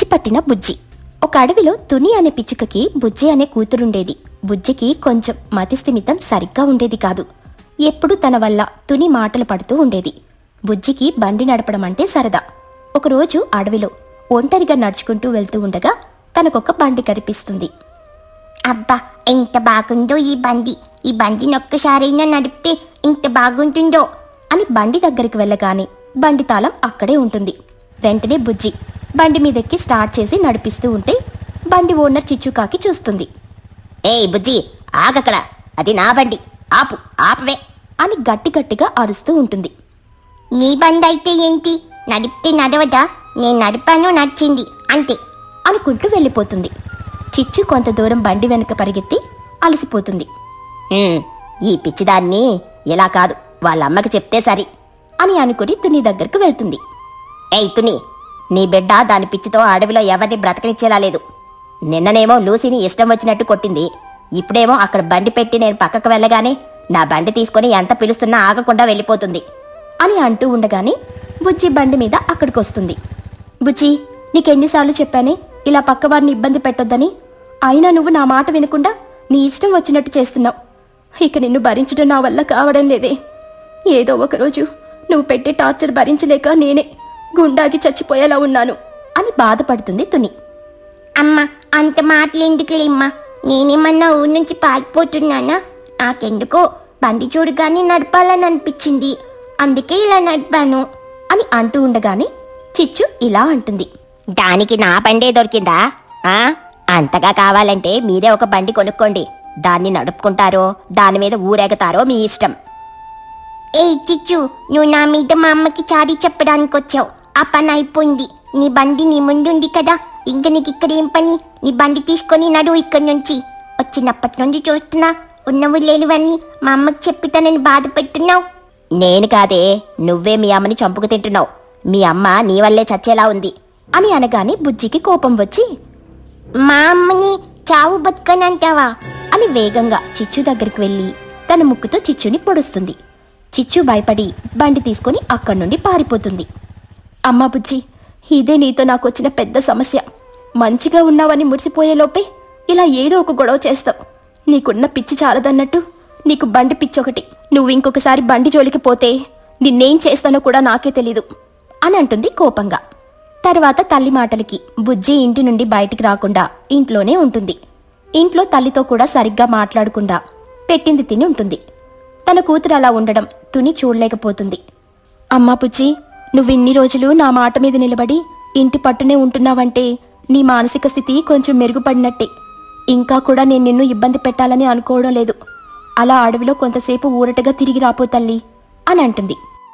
పట్టిన బుజ్జి ఒక అడవిలో తుని అనే పిచ్చుకకి బుజ్జి అనే కూతురుండేది బుజ్జికి కొంచెం మతిస్థిమితం సరిగ్గా ఉండేది కాదు ఎప్పుడూ తన వల్ల తుని మాటలు పడుతూ ఉండేది బుజ్జికి బండి నడపడం అంటే సరదా ఒకరోజు అడవిలో ఒంటరిగా నడుచుకుంటూ వెళ్తూ ఉండగా తనకొక బండి కనిపిస్తుంది అబ్బా ఎంత బాగుందో ఈ బండి ఈ బండిని ఒక్కసారైనా నడిపితే ఎంత బాగుంటుందో అని బండి దగ్గరికి వెళ్ళగానే బండి తాళం అక్కడే ఉంటుంది వెంటనే బుజ్జి బండి మీదెక్కి స్టార్ట్ చేసి నడిపిస్తూ ఉంటే బండి ఓనర్ చిచ్చుకాకి చూస్తుంది ఏయ్ బుజ్జి ఆగక్కడ అది నా బండి ఆపు ఆపవే అని గట్టి గట్టిగా అరుస్తూ ఉంటుంది నీ బండి అయితే ఏంటి నడిపితే నడవదా నేను నడిపాను నడిచింది అంతే అనుకుంటూ వెళ్ళిపోతుంది చిచ్చు కొంత దూరం బండి వెనక పరిగెత్తి అలసిపోతుంది హ్మ్, ఈ పిచ్చిదాన్ని ఇలా కాదు వాళ్ళ అమ్మకి చెప్తే సరి అని అనుకుని తుని దగ్గరకు వెళ్తుంది ఏయ్ తుని నీ బిడ్డ దాని పిచ్చితో అడవిలో ఎవరిని బ్రతకనిచ్చేలా లేదు నిన్ననేమో లూసీని ఇష్టం వచ్చినట్టు కొట్టింది ఇప్పుడేమో అక్కడ బండి పెట్టి నేను పక్కకు వెళ్ళగానే నా బండి తీసుకొని ఎంత పిలుస్తున్నా ఆగకుండా వెళ్ళిపోతుంది అని అంటూ ఉండగానే బుజ్జి బండి మీద అక్కడికొస్తుంది బుజ్జి నీకెన్నిసార్లు చెప్పానే ఇలా పక్కవారిని ఇబ్బంది పెట్టొద్దని అయినా నువ్వు నా మాట వినకుండా నీ ఇష్టం వచ్చినట్టు చేస్తున్నావు ఇక నిన్ను భరించడం నా వల్ల కావడం లేదే ఏదో ఒకరోజు నువ్వు పెట్టే టార్చర్ భరించలేక నేనే గుండాకి చచ్చిపోయేలా ఉన్నాను అని బాధపడుతుంది తుని అమ్మ అంత మాటలెందుకులేమ్మా నేనేమన్నా ఊరి నుంచి పారిపోతున్నానా నాకెందుకో బండి చూడగానే నడపాలని అనిపించింది అందుకే ఇలా నడిపాను అని అంటూ ఉండగానే చిచ్చు ఇలా అంటుంది దానికి నా బండే దొరికిందా ఆ అంతగా కావాలంటే మీరే ఒక బండి కొనుక్కోండి దాన్ని నడుపుకుంటారో దాని మీద ఊరేగుతారో మీ ఇష్టం ఏ చిచ్చు నువ్వు నా మీద మా అమ్మకి చాడీ చెప్పడానికి వచ్చావు ఆ పని అయిపోయింది నీ బండి నీ ముందుంది కదా ఇంక నీకు ఇక్కడ ఏం పని నీ బండి తీసుకొని నడు ఇక్కడి నుంచి వచ్చినప్పటి నుండి చూస్తున్నా ఉన్నవి లేనివన్నీ మా అమ్మకి చెప్పి తనని బాధ పెట్టున్నావు నేను కాదే నువ్వే మీ అమ్మని చంపుకు తింటున్నావు మీ అమ్మ నీ వల్లే చచ్చేలా ఉంది అని అనగానే బుజ్జికి కోపం వచ్చి మా అమ్మని చావు బతుకనంటావా అని వేగంగా చిచ్చు దగ్గరికి వెళ్ళి తన ముక్కుతో చిచ్చుని పొడుస్తుంది చిచ్చు భయపడి బండి తీసుకొని అక్కడి నుండి పారిపోతుంది అమ్మా బుజ్జి ఇదే నీతో నాకు వచ్చిన పెద్ద సమస్య మంచిగా ఉన్నావని మురిసిపోయేలోపే ఇలా ఏదో ఒక గొడవ చేస్తావు నీకున్న పిచ్చి చాలదన్నట్టు నీకు బండి పిచ్చొకటి నువ్వు ఇంకొకసారి బండి జోలికి పోతే నిన్నేం చేస్తానో కూడా నాకే తెలీదు అని అంటుంది కోపంగా తర్వాత తల్లి మాటలకి బుజ్జి ఇంటి నుండి బయటికి రాకుండా ఇంట్లోనే ఉంటుంది ఇంట్లో తల్లితో కూడా సరిగ్గా మాట్లాడకుండా పెట్టింది తిని ఉంటుంది తన కూతురు అలా ఉండడం తుని చూడలేకపోతుంది అమ్మా బుజ్జి నువ్విన్ని రోజులు నా మాట మీద నిలబడి ఇంటి పట్టునే ఉంటున్నావంటే నీ మానసిక స్థితి కొంచెం మెరుగుపడినట్టే ఇంకా కూడా నేను నిన్ను ఇబ్బంది పెట్టాలని అనుకోవడం లేదు అలా అడవిలో కొంతసేపు ఊరటగా తిరిగి రాపో తల్లి అని అంటుంది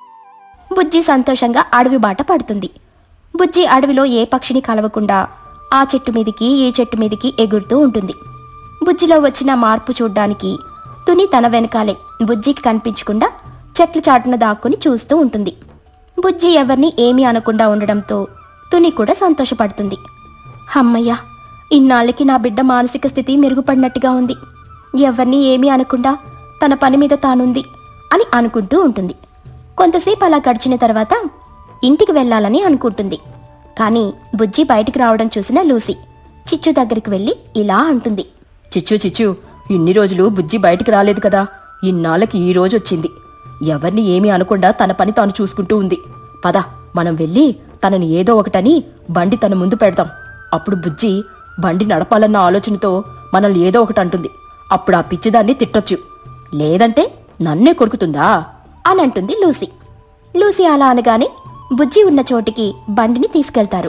బుజ్జి సంతోషంగా అడవి బాట పడుతుంది బుజ్జి అడవిలో ఏ పక్షిని కలవకుండా ఆ చెట్టు మీదికి ఈ చెట్టు మీదికి ఎగురుతూ ఉంటుంది బుజ్జిలో వచ్చిన మార్పు చూడ్డానికి తుని తన వెనకాలే బుజ్జికి కనిపించకుండా చెట్ల చాటున దాక్కుని చూస్తూ ఉంటుంది బుజ్జి ఎవరిని ఏమీ అనకుండా ఉండడంతో తుని కూడా సంతోషపడుతుంది అమ్మయ్యా ఇన్నాళ్ళకి నా బిడ్డ మానసిక స్థితి మెరుగుపడినట్టుగా ఉంది ఎవరిని ఏమీ అనకుండా తన పని మీద తానుంది అని అనుకుంటూ ఉంటుంది కొంతసేపు అలా గడిచిన తర్వాత ఇంటికి వెళ్ళాలని అనుకుంటుంది కానీ బుజ్జి బయటికి రావడం చూసిన లూసీ చిచ్చు దగ్గరికి వెళ్ళి ఇలా అంటుంది చిచ్చు చిచ్చు ఇన్ని రోజులు బుజ్జి బయటికి రాలేదు కదా ఇన్నాళ్ళకి ఈ రోజు వచ్చింది ఎవరిని ఏమీ అనకుండా తన పని తాను చూసుకుంటూ ఉంది పద మనం వెళ్ళి తనని ఏదో ఒకటని బండి తన ముందు పెడదాం అప్పుడు బుజ్జి బండి నడపాలన్న ఆలోచనతో మనల్ని ఏదో ఒకటి అంటుంది అప్పుడు ఆ పిచ్చిదాన్ని తిట్టొచ్చు లేదంటే నన్నే కొరుకుతుందా అని అంటుంది లూసీ లూసీ అలా అనగానే బుజ్జి ఉన్న చోటికి బండిని తీసుకెళ్తారు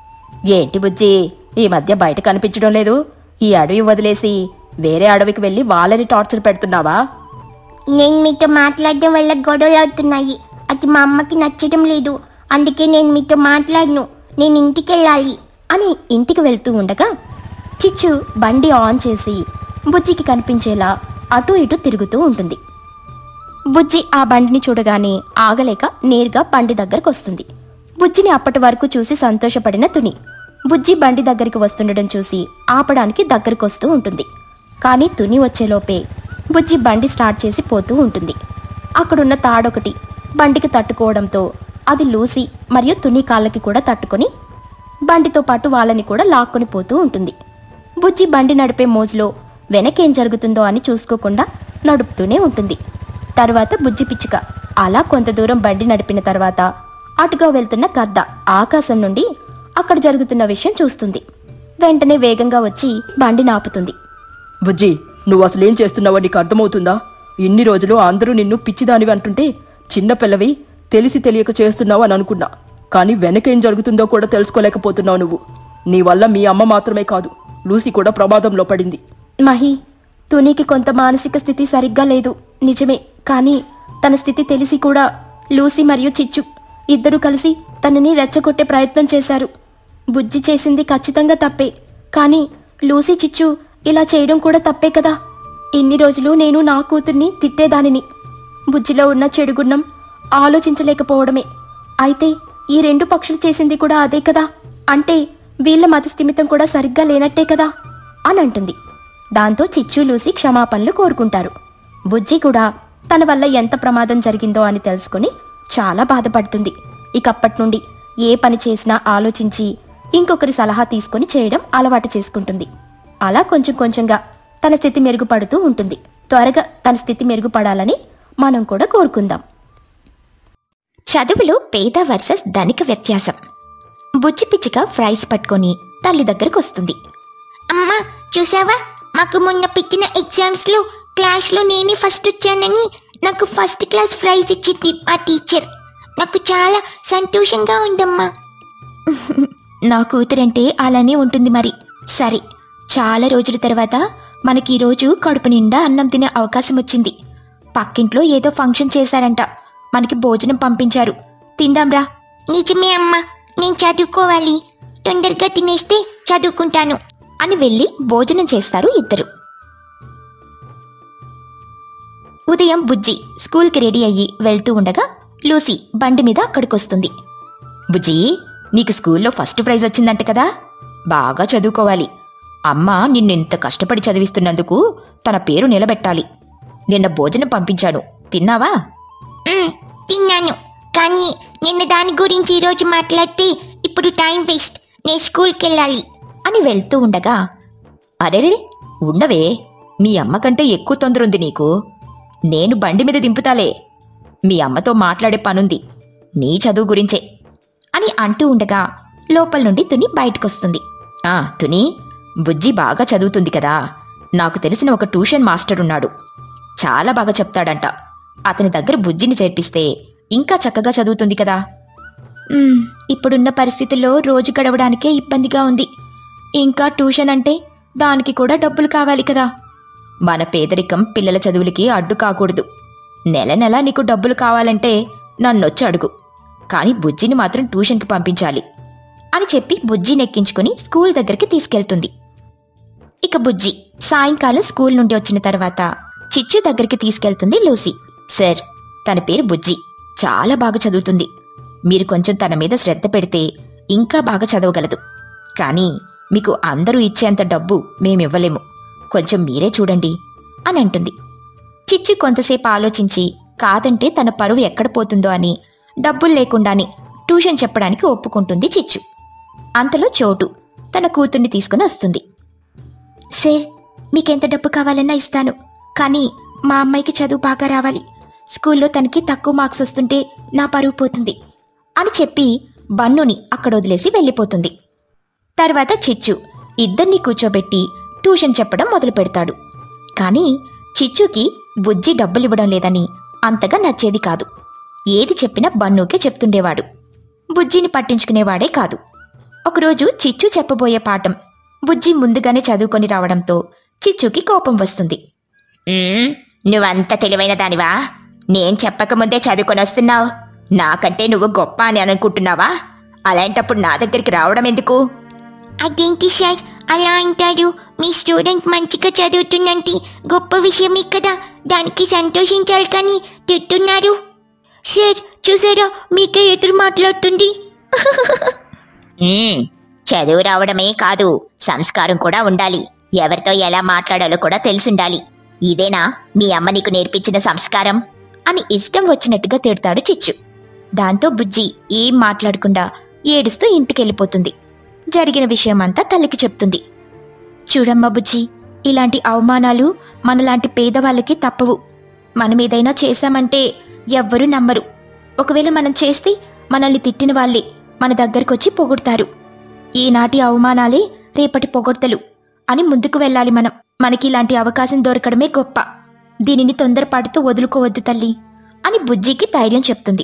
ఏంటి బుజ్జి ఈ మధ్య బయట కనిపించడం లేదు ఈ అడవి వదిలేసి వేరే అడవికి వెళ్ళి వాళ్ళని టార్చర్ పెడుతున్నావా నేను మీతో మాట్లాడడం వల్ల గొడవలు అవుతున్నాయి అది మా అమ్మకి నచ్చడం లేదు అందుకే నేను మీతో మాట్లాడను నేను ఇంటికి వెళ్ళాలి అని ఇంటికి వెళ్తూ ఉండగా చిచ్చు బండి ఆన్ చేసి బుజ్జికి కనిపించేలా అటు ఇటు తిరుగుతూ ఉంటుంది బుజ్జి ఆ బండిని చూడగానే ఆగలేక నేరుగా బండి దగ్గరకు వస్తుంది బుజ్జిని అప్పటి వరకు చూసి సంతోషపడిన తుని బుజ్జి బండి దగ్గరికి వస్తుండడం చూసి ఆపడానికి దగ్గరకు వస్తూ ఉంటుంది కానీ తుని వచ్చేలోపే బుజ్జి బండి స్టార్ట్ చేసి పోతూ ఉంటుంది అక్కడున్న తాడొకటి బండికి తట్టుకోవడంతో అది లూసి మరియు తుని కాళ్ళకి కూడా తట్టుకొని బండితో పాటు వాళ్ళని కూడా లాక్కొని పోతూ ఉంటుంది బుజ్జి బండి నడిపే మోజులో వెనకేం జరుగుతుందో అని చూసుకోకుండా నడుపుతూనే ఉంటుంది తర్వాత బుజ్జి పిచ్చుక అలా కొంత దూరం బండి నడిపిన తర్వాత అటుగా వెళ్తున్న గద్ద ఆకాశం నుండి అక్కడ జరుగుతున్న విషయం చూస్తుంది వెంటనే వేగంగా వచ్చి బండి నాపుతుంది బుజ్జి నువ్వు అసలేం చేస్తున్నావో నీకు అర్థమవుతుందా ఇన్ని రోజులు అందరూ నిన్ను పిచ్చిదానివి అంటుంటే చిన్న పిల్లవి తెలిసి తెలియక చేస్తున్నావు అని అనుకున్నా కానీ వెనకేం జరుగుతుందో కూడా తెలుసుకోలేకపోతున్నావు నువ్వు నీ వల్ల మీ అమ్మ మాత్రమే కాదు లూసీ కూడా ప్రమాదంలో పడింది మహి తునికి కొంత మానసిక స్థితి సరిగ్గా లేదు నిజమే కానీ తన స్థితి తెలిసి కూడా లూసీ మరియు చిచ్చు ఇద్దరూ కలిసి తనని రెచ్చగొట్టే ప్రయత్నం చేశారు బుజ్జి చేసింది ఖచ్చితంగా తప్పే కానీ లూసీ చిచ్చు ఇలా చేయడం కూడా తప్పే కదా ఇన్ని రోజులు నేను నా కూతుర్ని తిట్టేదానిని బుజ్జిలో ఉన్న చెడుగుణం ఆలోచించలేకపోవడమే అయితే ఈ రెండు పక్షులు చేసింది కూడా అదే కదా అంటే వీళ్ళ మతస్థిమితం కూడా సరిగ్గా లేనట్టే కదా అని అంటుంది దాంతో చిచ్చు లూసి క్షమాపణలు కోరుకుంటారు బుజ్జి కూడా తన వల్ల ఎంత ప్రమాదం జరిగిందో అని తెలుసుకుని చాలా బాధపడుతుంది ఇకప్పటి నుండి ఏ పని చేసినా ఆలోచించి ఇంకొకరి సలహా తీసుకుని చేయడం అలవాటు చేసుకుంటుంది అలా కొంచెం కొంచెంగా తన స్థితి మెరుగుపడుతూ ఉంటుంది త్వరగా తన స్థితి మెరుగుపడాలని మనం కూడా కోరుకుందాం చదువులో పేద వర్సెస్ ధనిక వ్యత్యాసం బుజ్జి పిచ్చిక ఫ్రైస్ పట్టుకొని తల్లి దగ్గరకు వస్తుంది అమ్మా చూసావా మాకు మొన్న పెట్టిన ఎగ్జామ్స్ లో క్లాస్ లో నేనే ఫస్ట్ వచ్చానని నాకు ఫస్ట్ క్లాస్ ప్రైజ్ ఇచ్చింది మా టీచర్ నాకు చాలా సంతోషంగా ఉందమ్మా నా కూతురంటే అలానే ఉంటుంది మరి సరే చాలా రోజుల తర్వాత మనకి ఈరోజు కడుపు నిండా అన్నం తినే అవకాశం వచ్చింది పక్కింట్లో ఏదో ఫంక్షన్ చేశారంట మనకి భోజనం పంపించారు తిందాంరా నిజమే అమ్మా నేను చదువుకోవాలి తొందరగా తినేస్తే చదువుకుంటాను అని వెళ్ళి భోజనం చేస్తారు ఇద్దరు ఉదయం బుజ్జి స్కూల్కి రెడీ అయ్యి వెళ్తూ ఉండగా లూసీ బండి మీద అక్కడికొస్తుంది బుజ్జి నీకు స్కూల్లో ఫస్ట్ ప్రైజ్ వచ్చిందంట కదా బాగా చదువుకోవాలి అమ్మ నిన్నెంత కష్టపడి చదివిస్తున్నందుకు తన పేరు నిలబెట్టాలి నిన్న భోజనం పంపించాను తిన్నావా మ్, తిన్నాను కానీ నిన్న దాని గురించి ఈరోజు మాట్లాడితే ఇప్పుడు టైం వేస్ట్ నేను స్కూల్కి వెళ్ళాలి అని వెళ్తూ ఉండగా అరెరే ఉండవే మీ అమ్మ కంటే ఎక్కువ తొందర ఉంది నీకు నేను బండి మీద దింపుతాలే మీ అమ్మతో మాట్లాడే పనుంది నీ చదువు గురించే అని అంటూ ఉండగా లోపల నుండి తుని బయటకొస్తుంది ఆ తుని బుజ్జి బాగా చదువుతుంది కదా నాకు తెలిసిన ఒక ట్యూషన్ మాస్టర్ ఉన్నాడు చాలా బాగా చెప్తాడంట అతని దగ్గర బుజ్జిని చేర్పిస్తే ఇంకా చక్కగా చదువుతుంది కదా మ్మ్, ఇప్పుడున్న పరిస్థితుల్లో రోజు గడవడానికే ఇబ్బందిగా ఉంది ఇంకా ట్యూషన్ అంటే దానికి కూడా డబ్బులు కావాలి కదా మన పేదరికం పిల్లల చదువులకి అడ్డు కాకూడదు నెల నెల నీకు డబ్బులు కావాలంటే నన్నొచ్చి అడుగు కానీ బుజ్జిని మాత్రం ట్యూషన్కి పంపించాలి అని చెప్పి బుజ్జిని ఎక్కించుకుని స్కూల్ దగ్గరికి తీసుకెళ్తుంది ఇక బుజ్జి సాయంకాలం స్కూల్ నుండి వచ్చిన తర్వాత చిచ్చు దగ్గరికి తీసుకెళ్తుంది లూసీ సార్ తన పేరు బుజ్జి చాలా బాగా చదువుతుంది మీరు కొంచెం తన మీద శ్రద్ధ పెడితే ఇంకా బాగా చదవగలదు కానీ మీకు అందరూ ఇచ్చేంత డబ్బు మేమివ్వలేము కొంచెం మీరే చూడండి అని అంటుంది చిచ్చు కొంతసేపు ఆలోచించి కాదంటే తన పరువు ఎక్కడ పోతుందో అని డబ్బులు లేకుండానే ట్యూషన్ చెప్పడానికి ఒప్పుకుంటుంది చిచ్చు అంతలో చోటు తన కూతుర్ని తీసుకుని వస్తుంది సార్ మీకెంత డబ్బు కావాలన్నా ఇస్తాను కానీ మా అమ్మాయికి చదువు బాగా రావాలి స్కూల్లో తనకి తక్కువ మార్క్స్ వస్తుంటే నా పరువు పోతుంది అని చెప్పి బన్నుని అక్కడ వదిలేసి వెళ్ళిపోతుంది తర్వాత చిచ్చు ఇద్దరిని కూర్చోబెట్టి ట్యూషన్ చెప్పడం మొదలు పెడతాడు కానీ చిచ్చుకి బుజ్జి డబ్బులివ్వడం లేదని అంతగా నచ్చేది కాదు ఏది చెప్పినా బన్నుకే చెప్తుండేవాడు బుజ్జిని పట్టించుకునేవాడే కాదు ఒకరోజు చిచ్చు చెప్పబోయే పాఠం బుజ్జి ముందుగానే చదువుకొని రావడంతో చిచ్చుకి కోపం వస్తుంది మ్, నువ్వంత తెలివైన దానివా నేను చెప్పకముందే చదువుకొని వస్తున్నావు నాకంటే నువ్వు గొప్ప అని అనుకుంటున్నావా అలాంటప్పుడు నా దగ్గరికి రావడం ఎందుకు అదేంటి సార్ అలా అంటారు మీ స్టూడెంట్ మంచిగా చదువుతుందంటే గొప్ప విషయమే కదా దానికి సంతోషించాలి కానీ తిట్టున్నారు సార్ చూసారా మీకే ఎదురు మాట్లాడుతుంది మ్మ్, చదువు రావడమే కాదు సంస్కారం కూడా ఉండాలి ఎవరితో ఎలా మాట్లాడాలో కూడా తెలిసుండాలి ఇదేనా మీ అమ్మ నీకు నేర్పించిన సంస్కారం అని ఇష్టం వచ్చినట్టుగా తిడతాడు చిచ్చు దాంతో బుజ్జి ఏం మాట్లాడకుండా ఏడుస్తూ ఇంటికెళ్ళిపోతుంది జరిగిన విషయమంతా తల్లికి చెప్తుంది చూడమ్మా బుజ్జి ఇలాంటి అవమానాలు మనలాంటి పేదవాళ్ళకి తప్పవు మనం ఏదైనా చేశామంటే ఎవ్వరూ నమ్మరు ఒకవేళ మనం చేస్తే మనల్ని తిట్టిన వాళ్ళే మన దగ్గరకొచ్చి పొగుడతారు ఈనాటి అవమానాలే రేపటి పొగడ్తలు అని ముందుకు వెళ్ళాలి మనం మనకి ఇలాంటి అవకాశం దొరకడమే గొప్ప దీనిని తొందరపాటుతో వదులుకోవద్దు తల్లి అని బుజ్జికి ధైర్యం చెప్తుంది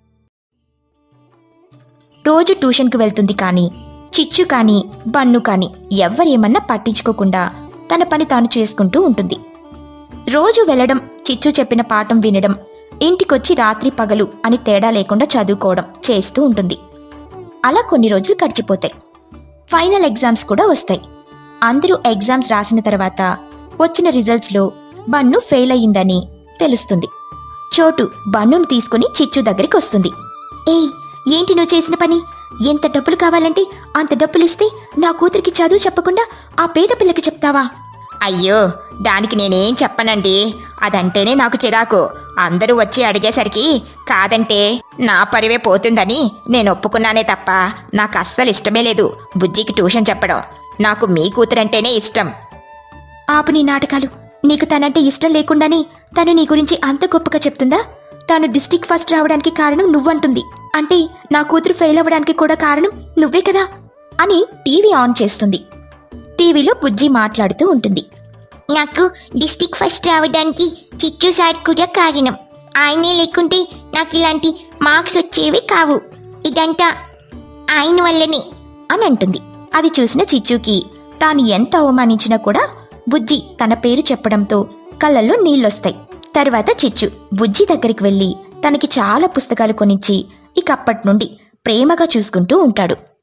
రోజు ట్యూషన్కి వెళ్తుంది కానీ చిచ్చు కానీ బన్ను కానీ ఎవ్వరేమన్నా పట్టించుకోకుండా తన పని తాను చేసుకుంటూ ఉంటుంది రోజు వెళ్ళడం చిచ్చు చెప్పిన పాఠం వినడం ఇంటికొచ్చి రాత్రి పగలు అని తేడా లేకుండా చదువుకోవడం చేస్తూ ఉంటుంది అలా కొన్ని రోజులు గడిచిపోతాయి ఫైనల్ ఎగ్జామ్స్ కూడా వస్తాయి అందరూ ఎగ్జామ్స్ రాసిన తర్వాత వచ్చిన రిజల్ట్స్లో బన్ను ఫెయిల్ అయ్యిందని తెలుస్తుంది చోటు బన్నును తీసుకుని చిచ్చు దగ్గరికి వస్తుంది ఏయ్ ఏంటి నువ్వు చేసిన పని ఎంత డబ్బులు కావాలంటే అంత డబ్బులు ఇస్తే నా కూతురికి చదువు చెప్పకుండా ఆ పేద పిల్లకి చెప్తావా అయ్యో దానికి నేనేం చెప్పనండి అదంటేనే నాకు చిరాకు అందరూ వచ్చి అడిగేసరికి కాదంటే నా పరివే పోతుందని నేను ఒప్పుకున్నానే తప్ప నాకు అస్సలు ఇష్టమే లేదు బుజ్జికి ట్యూషన్ చెప్పడం నాకు మీ కూతురంటేనే ఇష్టం ఆపు నీ నాటకాలు నీకు తనంటే ఇష్టం లేకుండానే తను నీ గురించి అంత గొప్పగా చెప్తుందా తాను డిస్టిక్ ఫస్ట్ రావడానికి కారణం నువ్వంటుంది అంటే నా కూతురు ఫెయిల్ అవ్వడానికి కూడా కారణం నువ్వే కదా అని టీవీ ఆన్ చేస్తుంది టీవీలో బుజ్జి మాట్లాడుతూ ఉంటుంది నాకు డిస్టిక్ ఫస్ట్ రావడానికి చిచ్చు సార్ కూడా కారణం ఆయనే లేకుంటే నాకు ఇలాంటి మార్క్స్ వచ్చేవి కావు ఇదంతా ఆయన వల్లనే అని అంటుంది అది చూసిన చిచ్చుకి తాను ఎంత అవమానించినా కూడా బుజ్జి తన పేరు చెప్పడంతో కళ్ళల్లో నీళ్ళొస్తాయి తర్వాత చిచ్చు బుజ్జి దగ్గరికి వెళ్ళి తనకి చాలా పుస్తకాలు కొనిచ్చి ఇక అప్పటి నుండి ప్రేమగా చూసుకుంటూ ఉంటాడు